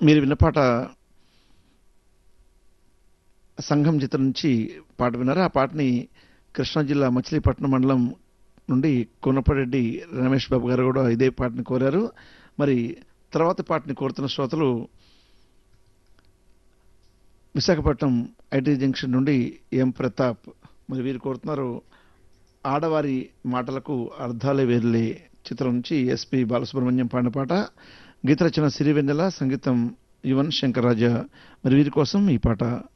మీరు విన్న పాట సంఘం చిత్రం నుంచి పాట విన్నారు ఆ పాటని కృష్ణా జిల్లా మచిలీపట్నం మండలం నుండి కొనపరెడ్డి రమేష్ బాబు గారు కూడా ఇదే పాటని కోరారు మరి తర్వాత పాటని కోరుతున్న శ్రోతలు విశాఖపట్నం ఐటీ జంక్షన్ నుండి ఎం ప్రతాప్ మరి వీరు కోరుతున్నారు ఆడవారి మాటలకు అర్థాలే వేర్లే చిత్రం నుంచి ఎస్పి బాలసుబ్రహ్మణ్యం పాడిన పాట గీత రచన సిరివెన్నెల సంగీతం యువన్ శంకర్ రాజా మరి వీరి కోసం ఈ పాట